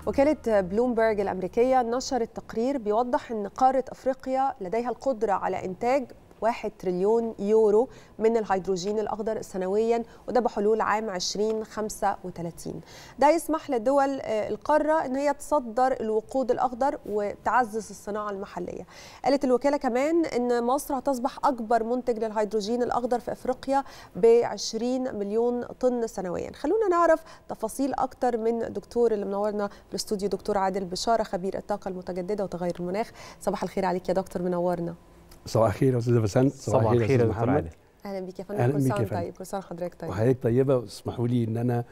وكالة بلومبرج الأمريكية نشرت تقرير بيوضح أن قارة أفريقيا لديها القدرة على إنتاج 1 تريليون يورو من الهيدروجين الأخضر سنويا وده بحلول عام 2035 ده يسمح لدول القارة أن هي تصدر الوقود الأخضر وتعزز الصناعة المحلية قالت الوكالة كمان أن مصر هتصبح أكبر منتج للهيدروجين الأخضر في أفريقيا ب 20 مليون طن سنويا خلونا نعرف تفاصيل أكتر من دكتور اللي منورنا بالاستوديو دكتور عادل بشارة خبير الطاقة المتجددة وتغير المناخ صباح الخير عليك يا دكتور منورنا صباح الخير يا استاذه بسنت صباح الخير يا دكتور عادل اهلا بيك يا فندم كل سنه طيب كل سنه حضرتك طيب وحضرتك طيبه واسمحوا لي ان انا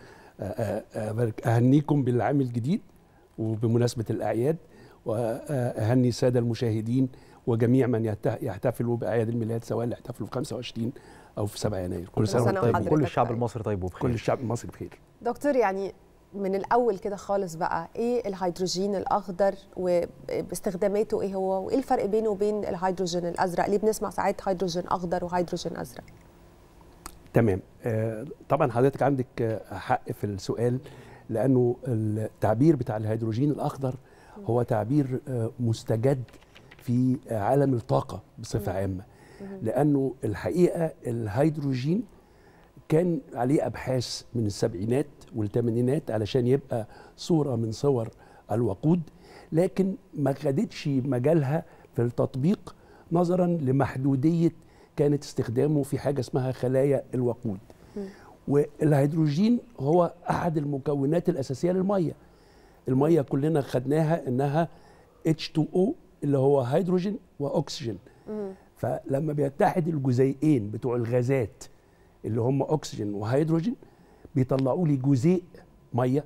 اهنيكم بالعام الجديد وبمناسبه الاعياد واهني الساده المشاهدين وجميع من يحتفلوا باعياد الميلاد سواء اللي يحتفلوا في 25 او في 7 يناير كل سنه وانتم طيب كل الشعب المصري طيب وبخير كل الشعب المصري بخير دكتور يعني من الاول كده خالص بقى ايه الهيدروجين الاخضر وباستخداماته ايه هو وايه الفرق بينه وبين الهيدروجين الازرق ليه بنسمع ساعات هيدروجين اخضر وهيدروجين ازرق تمام آه طبعا حضرتك عندك حق في السؤال لانه التعبير بتاع الهيدروجين الاخضر هو تعبير مستجد في عالم الطاقه بصفه عامه لانه الحقيقه الهيدروجين كان عليه ابحاث من السبعينات والثمانينات علشان يبقى صوره من صور الوقود لكن ما خدتش مجالها في التطبيق نظرا لمحدوديه كانت استخدامه في حاجه اسمها خلايا الوقود م. والهيدروجين هو احد المكونات الاساسيه للميه الميه كلنا خدناها انها H2O اللي هو هيدروجين واكسجين م. فلما بيتحد الجزيئين بتوع الغازات اللي هم اكسجين وهيدروجين بيطلعوا لي جزيء ميه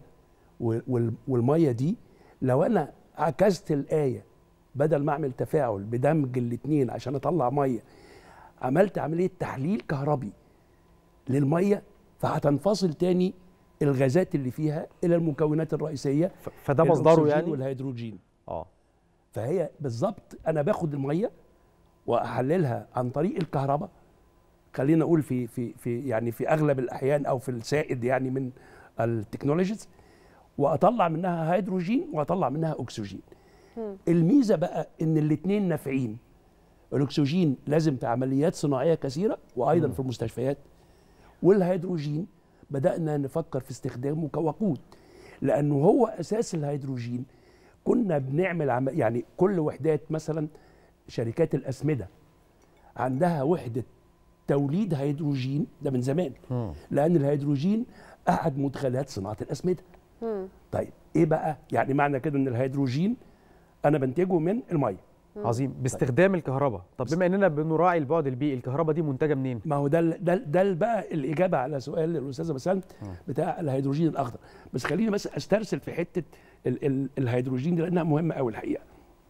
والميه دي لو انا عكست الايه بدل ما اعمل تفاعل بدمج الاثنين عشان اطلع ميه عملت عمليه تحليل كهربي للميه فهتنفصل تاني الغازات اللي فيها الى المكونات الرئيسيه فده مصدره يعني والهيدروجين اه فهي بالظبط انا باخد الميه واحللها عن طريق الكهرباء خلينا اقول في في في يعني في اغلب الاحيان او في السائد يعني من التكنولوجيز واطلع منها هيدروجين واطلع منها اكسجين الميزه بقى ان الاثنين نافعين الاكسجين لازم في عمليات صناعيه كثيره وايضا م. في المستشفيات والهيدروجين بدانا نفكر في استخدامه كوقود لانه هو اساس الهيدروجين كنا بنعمل عم يعني كل وحدات مثلا شركات الاسمده عندها وحده توليد هيدروجين ده من زمان م. لان الهيدروجين احد مدخلات صناعه الاسمده م. طيب ايه بقى يعني معنى كده ان الهيدروجين انا بنتجه من الميه عظيم باستخدام طيب. الكهرباء طب بما اننا بنراعي البعد البيئي الكهرباء دي منتجه منين ما هو ده ده ده بقى الاجابه على سؤال الاستاذه بسنت بتاع الهيدروجين الاخضر بس خليني بس استرسل في حته ال ال الهيدروجين دي لانها مهمه قوي الحقيقه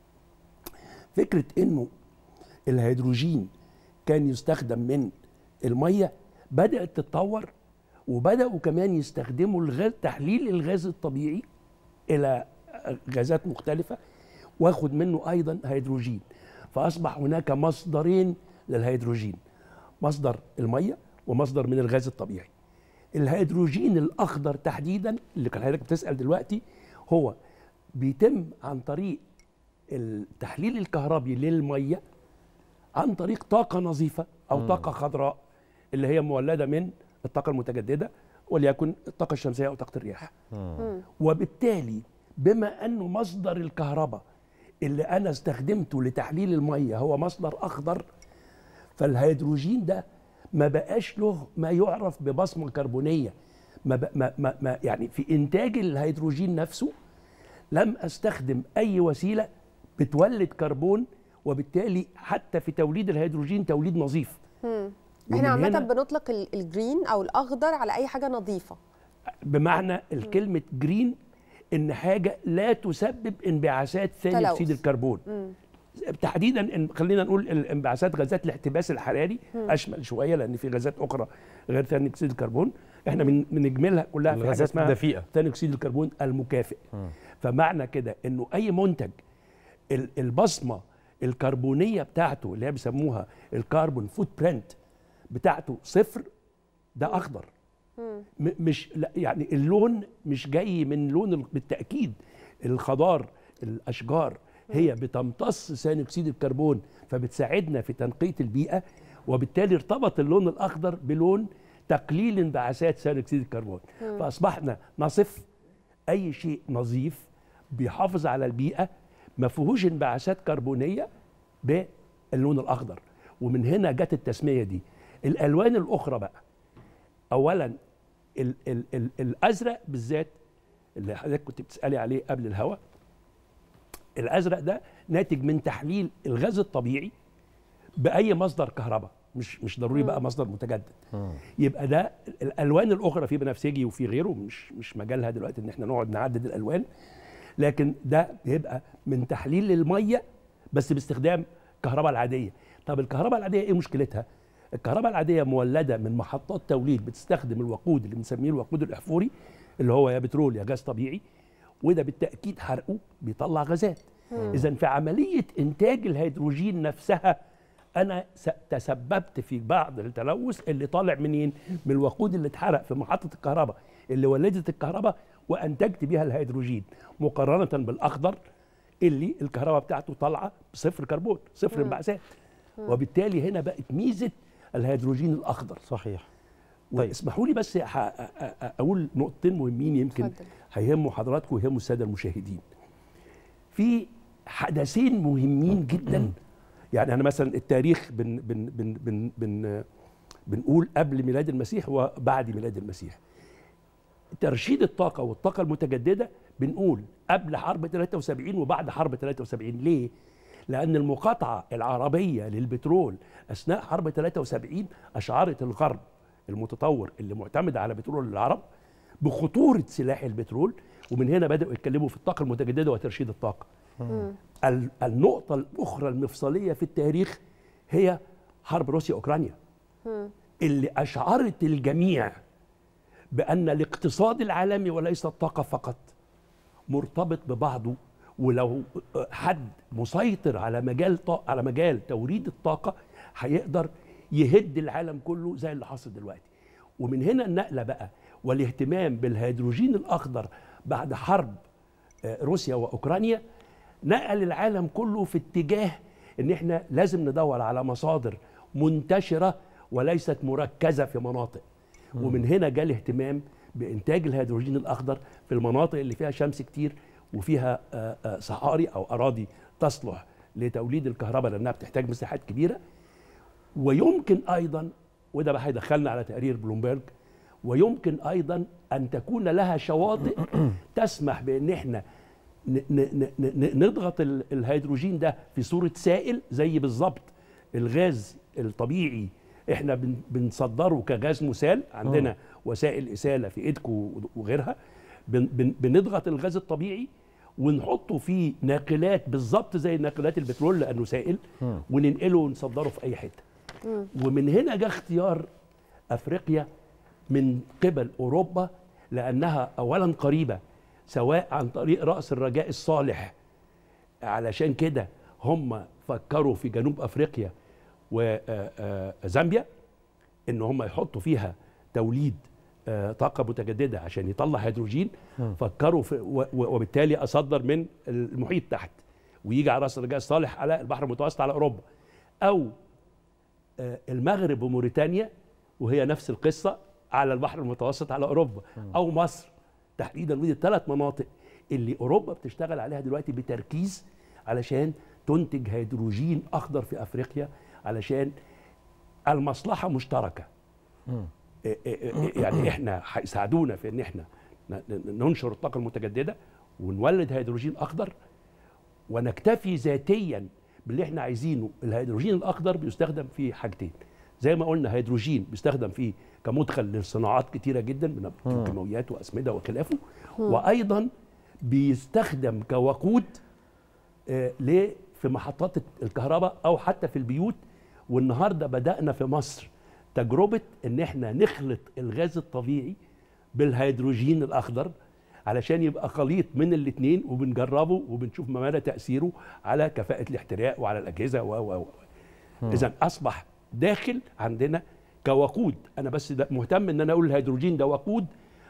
فكره انه الهيدروجين كان يستخدم من الميه بدات تتطور وبداوا كمان يستخدموا الغاز تحليل الغاز الطبيعي الى غازات مختلفه واخد منه ايضا هيدروجين فاصبح هناك مصدرين للهيدروجين مصدر الميه ومصدر من الغاز الطبيعي الهيدروجين الاخضر تحديدا اللي كان حضرتك بتسال دلوقتي هو بيتم عن طريق التحليل الكهربي للميه عن طريق طاقه نظيفه او م. طاقه خضراء اللي هي مولده من الطاقه المتجدده وليكن الطاقه الشمسيه او طاقه الرياح م. وبالتالي بما انه مصدر الكهرباء اللي انا استخدمته لتحليل الميه هو مصدر اخضر فالهيدروجين ده ما بقاش له ما يعرف ببصمه كربونيه ما, ما, ما, ما يعني في انتاج الهيدروجين نفسه لم استخدم اي وسيله بتولد كربون وبالتالي حتى في توليد الهيدروجين توليد نظيف احنا عامه بنطلق الجرين او الاخضر على اي حاجه نظيفه بمعنى الكلمه جرين ان حاجه لا تسبب انبعاثات ثاني اكسيد الكربون مم. تحديدا إن خلينا نقول الانبعاثات غازات الاحتباس الحراري مم. اشمل شويه لان في غازات اخرى غير ثاني اكسيد الكربون احنا من بنجملها كلها في حاجه اسمها الدفيئه ثاني اكسيد الكربون المكافئ مم. فمعنى كده انه اي منتج البصمه الكربونيه بتاعته اللي هي بيسموها الكربون فوت برنت بتاعته صفر ده اخضر مش لا يعني اللون مش جاي من لون بالتاكيد الخضار الاشجار هي بتمتص ثاني اكسيد الكربون فبتساعدنا في تنقيه البيئه وبالتالي ارتبط اللون الاخضر بلون تقليل انبعاثات ثاني اكسيد الكربون فاصبحنا نصف اي شيء نظيف بيحافظ على البيئه ما فيهوش انبعاثات كربونيه باللون الاخضر ومن هنا جت التسميه دي الالوان الاخرى بقى اولا ال ال ال الازرق بالذات اللي حضرتك كنت بتسالي عليه قبل الهوا الازرق ده ناتج من تحليل الغاز الطبيعي باي مصدر كهرباء مش مش ضروري بقى مصدر متجدد يبقى ده الالوان الاخرى في بنفسجي وفي غيره مش مش مجالها دلوقتي ان احنا نقعد نعدد الالوان لكن ده بيبقى من تحليل الميه بس باستخدام الكهرباء العاديه طب الكهرباء العاديه ايه مشكلتها الكهرباء العاديه مولده من محطات توليد بتستخدم الوقود اللي بنسميه الوقود الاحفوري اللي هو يا بترول يا غاز طبيعي وده بالتاكيد حرقه بيطلع غازات اذا في عمليه انتاج الهيدروجين نفسها انا س- تسببت في بعض التلوث اللي طالع منين من الوقود اللي اتحرق في محطه الكهرباء اللي ولدت الكهرباء وانتجت بيها الهيدروجين مقارنه بالاخضر اللي الكهرباء بتاعته طالعه بصفر كربون صفر انبعاثات وبالتالي هنا بقت ميزه الهيدروجين الاخضر صحيح طيب اسمحوا لي بس ح- أ- أ- اقول نقطتين مهمين يمكن اتفضل. هيهموا حضراتكم ويهموا الساده المشاهدين في حدثين مهمين جدا يعني انا مثلا التاريخ بن بن بن بن بن بنقول قبل ميلاد المسيح وبعد ميلاد المسيح ترشيد الطاقة والطاقة المتجددة بنقول قبل حرب 73 وبعد حرب 73 ليه؟ لأن المقاطعة العربية للبترول أثناء حرب 73 أشعرت الغرب المتطور اللي معتمد على بترول العرب بخطورة سلاح البترول ومن هنا بدأوا يتكلموا في الطاقة المتجددة وترشيد الطاقة ال- النقطة الأخرى المفصلية في التاريخ هي حرب روسيا أوكرانيا اللي أشعرت الجميع بأن الاقتصاد العالمي وليس الطاقة فقط مرتبط ببعضه ولو حد مسيطر على مجال طا... على مجال توريد الطاقة هيقدر يهد العالم كله زي اللي حصل دلوقتي ومن هنا النقلة بقى والاهتمام بالهيدروجين الأخضر بعد حرب آه، روسيا وأوكرانيا نقل العالم كله في اتجاه ان احنا لازم ندور على مصادر منتشرة وليست مركزة في مناطق ومن هنا جاء الاهتمام بانتاج الهيدروجين الاخضر في المناطق اللي فيها شمس كتير وفيها آه، آه، صحاري او اراضي تصلح لتوليد الكهرباء لانها بتحتاج مساحات كبيره ويمكن ايضا وده بقى هيدخلنا على تقرير بلومبرج ويمكن ايضا ان تكون لها شواطئ تسمح بان احنا ن- ن- ن- ن- نضغط ال- الهيدروجين ده في صوره سائل زي بالظبط الغاز الطبيعي احنا بن- بنصدره كغاز مسال عندنا وسائل اساله في ايدكو وغيرها بن- بن- بنضغط الغاز الطبيعي ونحطه في ناقلات بالظبط زي ناقلات البترول لانه سائل وننقله ونصدره في اي حته ومن هنا جاء اختيار افريقيا من قبل اوروبا لانها اولا قريبه سواء عن طريق راس الرجاء الصالح علشان كده هم فكروا في جنوب افريقيا وزامبيا ان هم يحطوا فيها توليد آه، طاقه متجدده عشان يطلع هيدروجين فكروا في و- و- وبالتالي اصدر من المحيط تحت ويجي على راس الرجاء الصالح على البحر المتوسط على اوروبا او آه، المغرب وموريتانيا وهي نفس القصه على البحر المتوسط على اوروبا او مصر تحديدا ودي الثلاث مناطق اللي اوروبا بتشتغل عليها دلوقتي بتركيز علشان تنتج هيدروجين اخضر في افريقيا علشان المصلحه مشتركه إيه إيه إيه يعني احنا هيساعدونا في ان احنا ن- ن- ننشر الطاقه المتجدده ونولد هيدروجين اخضر ونكتفي ذاتيا باللي احنا عايزينه الهيدروجين الاخضر بيستخدم في حاجتين زي ما قلنا هيدروجين بيستخدم فيه كمدخل للصناعات كتيره جدا من الكيماويات واسمده وخلافه وايضا بيستخدم كوقود آه، ليه في محطات الكهرباء او حتى في البيوت والنهارده بدانا في مصر تجربه ان احنا نخلط الغاز الطبيعي بالهيدروجين الاخضر علشان يبقى خليط من الاثنين وبنجربه وبنشوف ما مدى تاثيره على كفاءه الاحتراق وعلى الاجهزه و و و اذا اصبح داخل عندنا كوقود انا بس ده مهتم ان انا اقول الهيدروجين ده وقود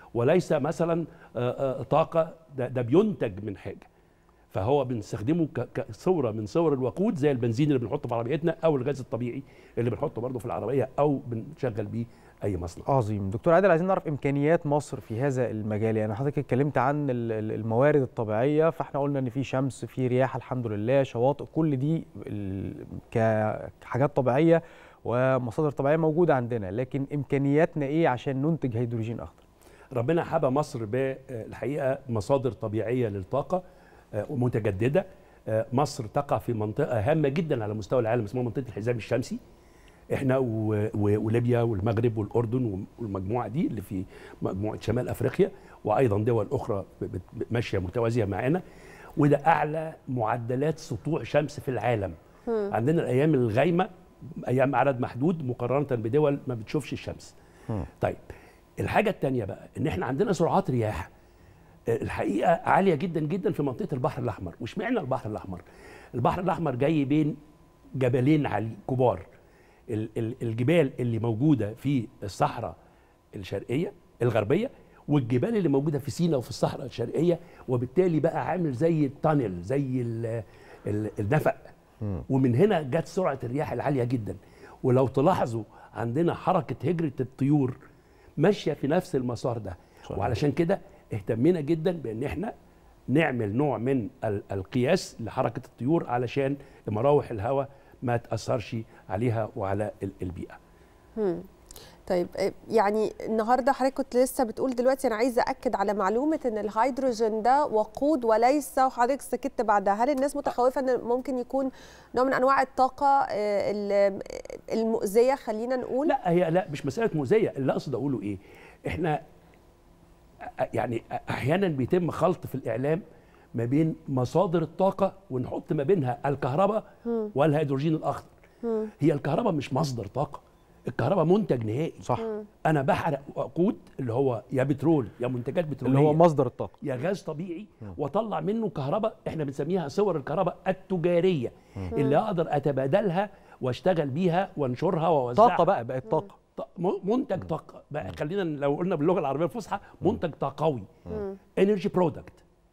وليس مثلا آه، آه، طاقه ده, ده بينتج من حاجه فهو بنستخدمه ك- كصوره من صور الوقود زي البنزين اللي بنحطه في عربيتنا او الغاز الطبيعي اللي بنحطه برضه في العربيه او بنشغل بيه اي مصنع عظيم دكتور عادل عايزين نعرف امكانيات مصر في هذا المجال يعني حضرتك اتكلمت عن ال- ال- الموارد الطبيعيه فاحنا قلنا ان في شمس في رياح الحمد لله شواطئ كل دي ال- كحاجات طبيعيه ومصادر طبيعيه موجوده عندنا لكن امكانياتنا ايه عشان ننتج هيدروجين اخضر ربنا حبى مصر بالحقيقه مصادر طبيعيه للطاقه آه، ومتجدده آه، مصر تقع في منطقه هامه جدا على مستوى العالم اسمها منطقه الحزام الشمسي احنا و- و- وليبيا والمغرب والاردن والمجموعه دي اللي في مجموعه شمال افريقيا وايضا دول اخرى ب- ب- ماشيه متوازيه معانا وده اعلى معدلات سطوع شمس في العالم عندنا الايام الغايمه ايام عدد محدود مقارنه بدول ما بتشوفش الشمس طيب الحاجه الثانيه بقى ان احنا عندنا سرعات رياح الحقيقه عاليه جدا جدا في منطقه البحر الاحمر وش معنى البحر الاحمر البحر الاحمر جاي بين جبلين عالي كبار ال- ال- الجبال اللي موجوده في الصحراء الشرقيه الغربيه والجبال اللي موجوده في سيناء وفي الصحراء الشرقيه وبالتالي بقى عامل زي التانل زي ال- ال- النفق ومن هنا جت سرعه الرياح العاليه جدا ولو تلاحظوا عندنا حركه هجره الطيور ماشيه في نفس المسار ده صحيح. وعلشان كده اهتمينا جدا بان احنا نعمل نوع من ال- القياس لحركه الطيور علشان مراوح الهواء ما تاثرش عليها وعلى ال- البيئه طيب آه، يعني النهارده حضرتك كنت لسه بتقول دلوقتي انا عايزه اكد على معلومه ان الهيدروجين ده وقود وليس وحضرتك سكت بعدها هل الناس متخوفه ان ممكن يكون نوع من انواع الطاقه آه، ال- المؤذيه خلينا نقول لا هي لا مش مساله مؤذيه اللي اقصد اقوله ايه احنا أ- يعني احيانا بيتم خلط في الاعلام ما بين مصادر الطاقه ونحط ما بينها الكهرباء والهيدروجين الاخضر هي الكهرباء مش مصدر طاقه الكهرباء منتج نهائي صح انا بحرق وقود اللي هو يا بترول يا منتجات بتروليه اللي هو مصدر الطاقه يا غاز طبيعي واطلع منه كهرباء احنا بنسميها صور الكهرباء التجاريه اللي اقدر اتبادلها واشتغل بيها وانشرها واوزعها طاقه بقى بقت طاقه ط- م- منتج طاقه بقى خلينا لو قلنا باللغه العربيه الفصحى منتج طاقوي انرجي برودكت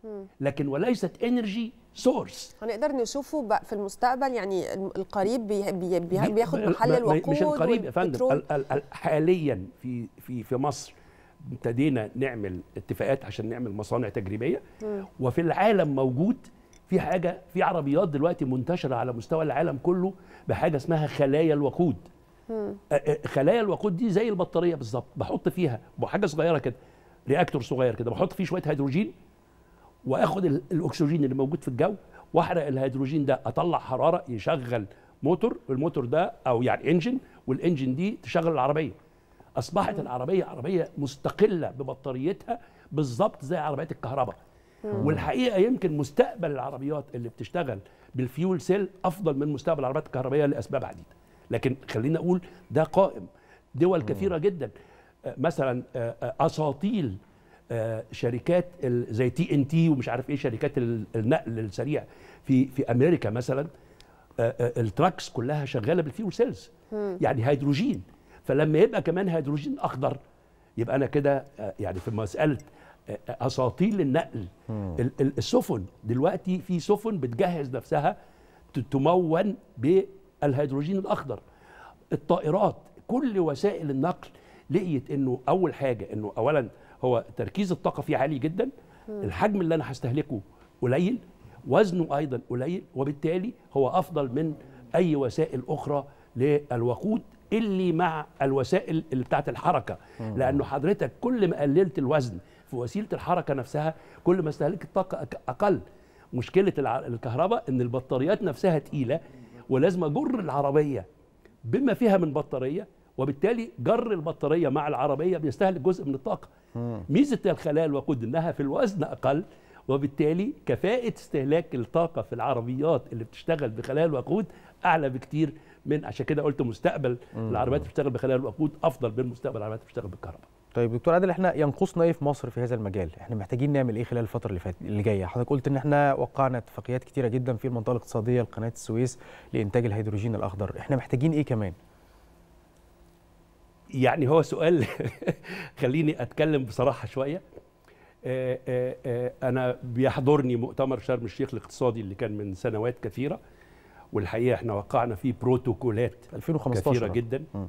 لكن وليست انرجي سورس هنقدر نشوفه بقى في المستقبل يعني القريب بي بي بي بياخد محل الوقود مش القريب يا فندم والبترول. ال- ال- ال- حاليا في في في مصر ابتدينا نعمل اتفاقات عشان نعمل مصانع تجريبيه وفي العالم موجود في حاجه في عربيات دلوقتي منتشره على مستوى العالم كله بحاجه اسمها خلايا الوقود أ- أ- خلايا الوقود دي زي البطاريه بالظبط بحط فيها بحاجه صغيره كده رياكتور صغير كده بحط فيه شويه هيدروجين واخد ال- الاكسجين اللي موجود في الجو واحرق الهيدروجين ده اطلع حراره يشغل موتور والموتور ده او يعني انجن والانجن دي تشغل العربيه اصبحت العربيه عربيه مستقله ببطاريتها بالظبط زي عربيات الكهرباء والحقيقه يمكن مستقبل العربيات اللي بتشتغل بالفيول سيل افضل من مستقبل العربيات الكهربائيه لاسباب عديده لكن خلينا اقول ده قائم دول كثيره جدا آه، مثلا آه، آه، اساطيل آه، شركات ال- زي تي ان تي ومش عارف ايه شركات ال- النقل السريع في في امريكا مثلا آه، آه، التراكس كلها شغاله بالفيول سيلز يعني هيدروجين فلما يبقى كمان هيدروجين اخضر يبقى انا كده آه، يعني في مساله آه، آه، اساطيل النقل ال- ال- السفن دلوقتي في سفن بتجهز نفسها ت- تمون بالهيدروجين الاخضر الطائرات كل وسائل النقل لقيت انه اول حاجه انه اولا هو تركيز الطاقه فيه عالي جدا الحجم اللي انا هستهلكه قليل وزنه ايضا قليل وبالتالي هو افضل من اي وسائل اخرى للوقود اللي مع الوسائل اللي بتاعت الحركه لانه حضرتك كل ما قللت الوزن في وسيله الحركه نفسها كل ما استهلكت الطاقه أك- اقل مشكله الع- الكهرباء ان البطاريات نفسها تقيله ولازم اجر العربيه بما فيها من بطاريه وبالتالي جر البطاريه مع العربيه بيستهلك جزء من الطاقه ميزه الخلايا الوقود انها في الوزن اقل وبالتالي كفاءه استهلاك الطاقه في العربيات اللي بتشتغل بخلايا الوقود اعلى بكتير من عشان كده قلت مستقبل العربيات اللي بتشتغل بخلايا الوقود افضل من مستقبل العربيات اللي بتشتغل بالكهرباء طيب دكتور عادل احنا ينقصنا ايه في مصر في هذا المجال؟ احنا محتاجين نعمل ايه خلال الفتره اللي فاتت اللي جايه؟ حضرتك قلت ان احنا وقعنا اتفاقيات كتيره جدا في المنطقه الاقتصاديه لقناه السويس لانتاج الهيدروجين الاخضر، احنا محتاجين ايه كمان؟ يعني هو سؤال خليني اتكلم بصراحه شويه آه، آه، آه، انا بيحضرني مؤتمر شرم الشيخ الاقتصادي اللي كان من سنوات كثيره والحقيقه احنا وقعنا فيه بروتوكولات 2015 كثيره جدا مم.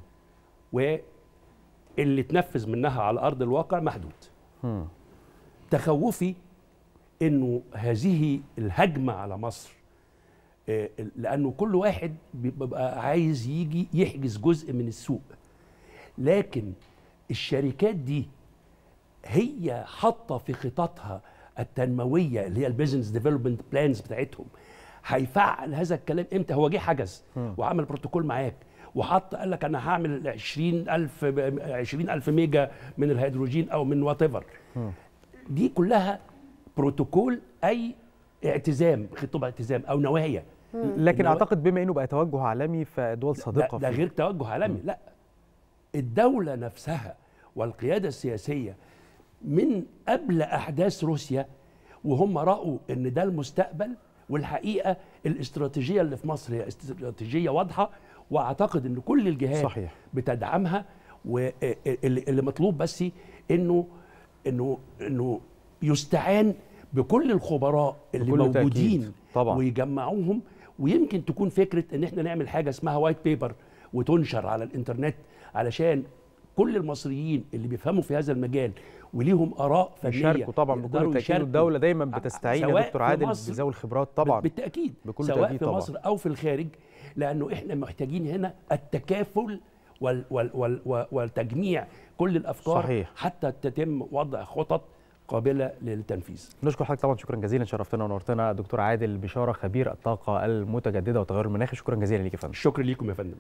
واللي تنفذ منها على ارض الواقع محدود مم. تخوفي انه هذه الهجمه على مصر آه، لانه كل واحد بيبقى عايز يجي يحجز جزء من السوق لكن الشركات دي هي حاطه في خططها التنمويه اللي هي البيزنس ديفلوبمنت بلانز بتاعتهم هيفعل هذا الكلام امتى هو جه حجز وعمل بروتوكول معاك وحط قال لك انا هعمل 20000 20000 ميجا من الهيدروجين او من وات ايفر دي كلها بروتوكول اي اعتزام خطوب اعتزام او نوايا لكن إن هو- اعتقد بما انه بقى توجه عالمي فدول ده, صادقه ده فيه. غير توجه عالمي لا الدولة نفسها والقيادة السياسية من قبل أحداث روسيا وهم رأوا إن ده المستقبل والحقيقة الاستراتيجية اللي في مصر هي استراتيجية واضحة وأعتقد إن كل الجهات صحيح. بتدعمها واللي اللي مطلوب بس إنه إنه إنه يستعان بكل الخبراء اللي بكل تأكيد. موجودين طبعا. ويجمعوهم ويمكن تكون فكره ان احنا نعمل حاجه اسمها وايت بيبر وتنشر على الانترنت علشان كل المصريين اللي بيفهموا في هذا المجال وليهم اراء فنيه يشاركوا طبعا بكل يقدروا تاكيد يشاركوا. والدوله دايما بتستعين يا سواء دكتور في عادل مصر بذوي الخبرات طبعا بالتاكيد بكل سواء تأكيد في طبعاً. مصر او في الخارج لانه احنا محتاجين هنا التكافل وال وال وال وتجميع كل الافكار صحيح. حتى تتم وضع خطط قابله للتنفيذ نشكر حضرتك طبعا شكرا جزيلا شرفتنا ونورتنا دكتور عادل بشاره خبير الطاقه المتجدده والتغير المناخي شكرا جزيلا ليك يا فندم الشكر ليكم يا فندم